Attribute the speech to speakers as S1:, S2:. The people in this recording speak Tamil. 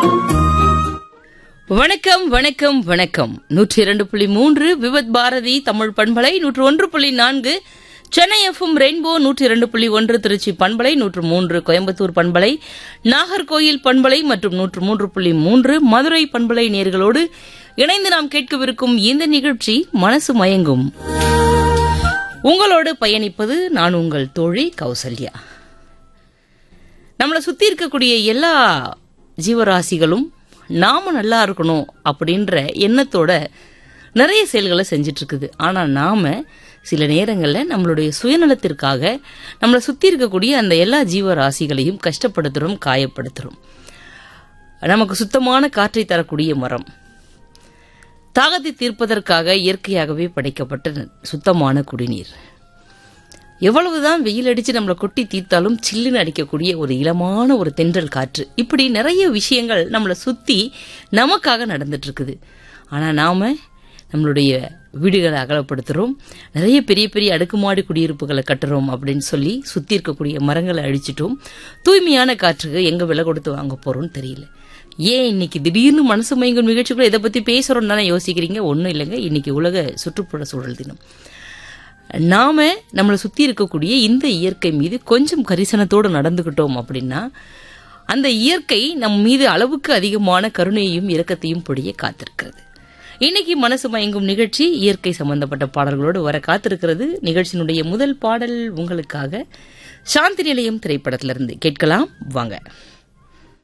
S1: வணக்கம் வணக்கம் வணக்கம் நூற்றி இரண்டு புள்ளி மூன்று விவத் பாரதி தமிழ் பண்பலை நூற்று ஒன்று புள்ளி நான்கு சென்னை எஃப்எம் ரெயின்போ நூற்றி இரண்டு புள்ளி ஒன்று திருச்சி பண்பலை நூற்று மூன்று கோயம்புத்தூர் பண்பலை நாகர்கோயில் பண்பலை மற்றும் நூற்று மூன்று புள்ளி மூன்று மதுரை பண்பலை நேர்களோடு இணைந்து நாம் கேட்கவிருக்கும் இந்த நிகழ்ச்சி மனசு மயங்கும் உங்களோடு பயணிப்பது நான் உங்கள் தோழி கௌசல்யா நம்மளை சுத்தி இருக்கக்கூடிய எல்லா ஜீவராசிகளும் நாம நல்லா இருக்கணும் அப்படின்ற எண்ணத்தோட நிறைய செயல்களை செஞ்சுட்டு இருக்குது ஆனா நாம சில நேரங்களில் நம்மளுடைய சுயநலத்திற்காக நம்மளை சுத்தி இருக்கக்கூடிய அந்த எல்லா ஜீவராசிகளையும் கஷ்டப்படுத்துறோம் காயப்படுத்துறோம் நமக்கு சுத்தமான காற்றை தரக்கூடிய மரம் தாகத்தை தீர்ப்பதற்காக இயற்கையாகவே படைக்கப்பட்ட சுத்தமான குடிநீர் எவ்வளவுதான் வெயில் அடிச்சு நம்மளை கொட்டி தீர்த்தாலும் சில்லுன்னு அடிக்கக்கூடிய ஒரு இளமான ஒரு தென்றல் காற்று இப்படி நிறைய விஷயங்கள் நம்மளை சுத்தி நமக்காக நடந்துட்டு இருக்குது ஆனா நாம நம்மளுடைய வீடுகளை அகலப்படுத்துறோம் நிறைய பெரிய பெரிய அடுக்குமாடி குடியிருப்புகளை கட்டுறோம் அப்படின்னு சொல்லி சுத்தி இருக்கக்கூடிய மரங்களை அழிச்சிட்டோம் தூய்மையான காற்றுக்கு எங்க விலை கொடுத்து வாங்க போறோம்னு தெரியல ஏன் இன்னைக்கு திடீர்னு மனசு மயங்கும் நிகழ்ச்சிக்குள்ள இதை பத்தி பேசுறோம் தானே யோசிக்கிறீங்க ஒன்றும் இல்லைங்க இன்னைக்கு உலக சுற்றுப்புற சூழல் தினம் நாம நம்மளை சுத்தி இருக்கக்கூடிய இந்த இயற்கை மீது கொஞ்சம் கரிசனத்தோடு நடந்துகிட்டோம் அப்படின்னா அந்த இயற்கை நம் மீது அளவுக்கு அதிகமான கருணையையும் இரக்கத்தையும் பொழிய காத்திருக்கிறது இன்னைக்கு மனசு மயங்கும் நிகழ்ச்சி இயற்கை சம்பந்தப்பட்ட பாடல்களோடு வர காத்திருக்கிறது நிகழ்ச்சியினுடைய முதல் பாடல் உங்களுக்காக சாந்தி நிலையம் திரைப்படத்திலிருந்து கேட்கலாம் வாங்க